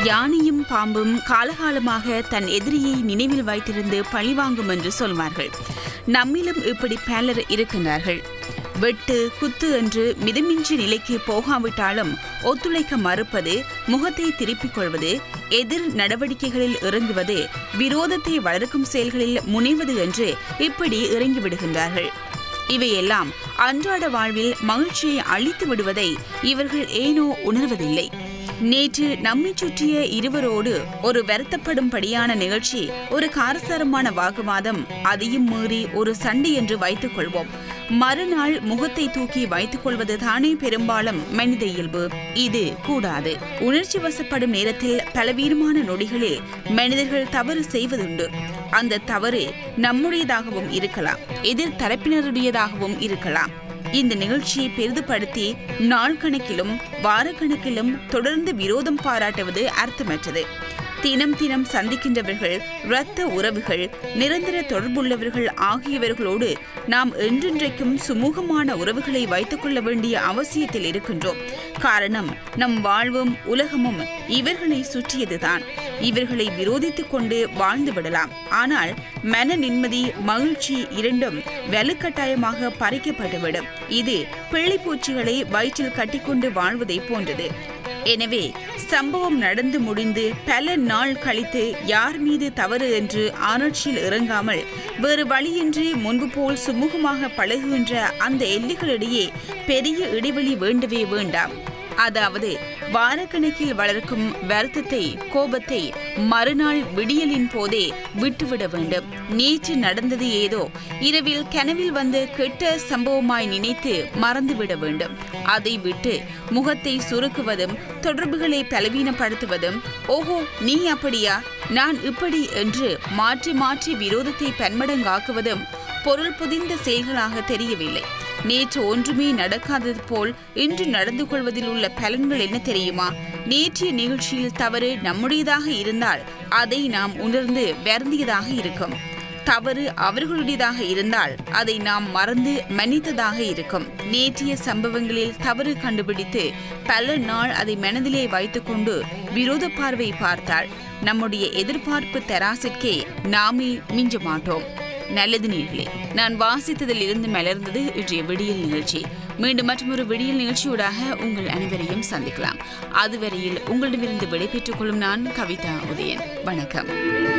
யானையும் பாம்பும் காலகாலமாக தன் எதிரியை நினைவில் வைத்திருந்து பழிவாங்கும் என்று சொல்வார்கள் நம்மிலும் இப்படி பலர் இருக்கின்றார்கள் வெட்டு குத்து என்று மிதமின்றி நிலைக்கு போகாவிட்டாலும் ஒத்துழைக்க மறுப்பது முகத்தை திருப்பிக் கொள்வது எதிர் நடவடிக்கைகளில் இறங்குவது விரோதத்தை வளர்க்கும் செயல்களில் முனைவது என்று இப்படி இறங்கிவிடுகின்றார்கள் இவையெல்லாம் அன்றாட வாழ்வில் மகிழ்ச்சியை அழித்து விடுவதை இவர்கள் ஏனோ உணர்வதில்லை நேற்று நம்மை சுற்றிய இருவரோடு ஒரு வருத்தப்படும்படியான நிகழ்ச்சி ஒரு காரசாரமான வாக்குவாதம் அதையும் மீறி ஒரு சண்டை என்று வைத்துக் கொள்வோம் மறுநாள் முகத்தை தூக்கி வைத்துக் கொள்வது தானே பெரும்பாலும் மனித இயல்பு இது கூடாது உணர்ச்சி வசப்படும் நேரத்தில் பலவீனமான நொடிகளில் மனிதர்கள் தவறு செய்வதுண்டு அந்த தவறு நம்முடையதாகவும் இருக்கலாம் எதிர் தரப்பினருடையதாகவும் இருக்கலாம் இந்த நிகழ்ச்சியை பெரிதுபடுத்தி நாள் கணக்கிலும் வாரக்கணக்கிலும் தொடர்ந்து விரோதம் பாராட்டுவது அர்த்தமற்றது தினம் தினம் சந்திக்கின்றவர்கள் இரத்த உறவுகள் நிரந்தர தொடர்புள்ளவர்கள் ஆகியவர்களோடு நாம் என்றென்றைக்கும் சுமூகமான உறவுகளை வைத்துக் கொள்ள வேண்டிய அவசியத்தில் இருக்கின்றோம் காரணம் நம் வாழ்வும் உலகமும் இவர்களை சுற்றியதுதான் இவர்களை விரோதித்துக் கொண்டு வாழ்ந்து விடலாம் ஆனால் மன நிம்மதி மகிழ்ச்சி இரண்டும் வலுக்கட்டாயமாக பறிக்கப்பட்டுவிடும் இது பிள்ளைப்பூச்சிகளை வயிற்றில் கட்டிக்கொண்டு வாழ்வதை போன்றது எனவே சம்பவம் நடந்து முடிந்து பல நாள் கழித்து யார் மீது தவறு என்று ஆராய்ச்சியில் இறங்காமல் வேறு வழியின்றி முன்பு போல் சுமூகமாக பழகுகின்ற அந்த எல்லைகளிடையே பெரிய இடைவெளி வேண்டவே வேண்டாம் அதாவது வாரக்கணக்கில் வளர்க்கும் வருத்தத்தை கோபத்தை மறுநாள் விடியலின் போதே விட்டுவிட வேண்டும் நேற்று நடந்தது ஏதோ இரவில் கனவில் வந்து கெட்ட சம்பவமாய் நினைத்து மறந்துவிட வேண்டும் அதை விட்டு முகத்தை சுருக்குவதும் தொடர்புகளை பலவீனப்படுத்துவதும் ஓஹோ நீ அப்படியா நான் இப்படி என்று மாற்றி மாற்றி விரோதத்தை பன்மடங்காக்குவதும் பொருள் புதிந்த செயல்களாக தெரியவில்லை நேற்று ஒன்றுமே நடக்காதது போல் இன்று நடந்து கொள்வதில் உள்ள பலன்கள் என்ன தெரியுமா நேற்றைய நிகழ்ச்சியில் தவறு நம்முடையதாக இருந்தால் அதை நாம் உணர்ந்து வருந்தியதாக இருக்கும் தவறு அவர்களுடையதாக இருந்தால் அதை நாம் மறந்து மன்னித்ததாக இருக்கும் நேற்றைய சம்பவங்களில் தவறு கண்டுபிடித்து பல நாள் அதை மனதிலே வைத்துக்கொண்டு விரோத பார்வை பார்த்தால் நம்முடைய எதிர்பார்ப்பு தராசிற்கே நாமே மிஞ்ச மாட்டோம் நல்லது நீர்களே நான் வாசித்ததில் இருந்து மலர்ந்தது இன்றைய விடியல் நிகழ்ச்சி மீண்டும் மற்றொரு விடியல் நிகழ்ச்சியூடாக உங்கள் அனைவரையும் சந்திக்கலாம் அதுவரையில் உங்களிடமிருந்து விடைபெற்றுக் கொள்ளும் நான் கவிதா உதயன் வணக்கம்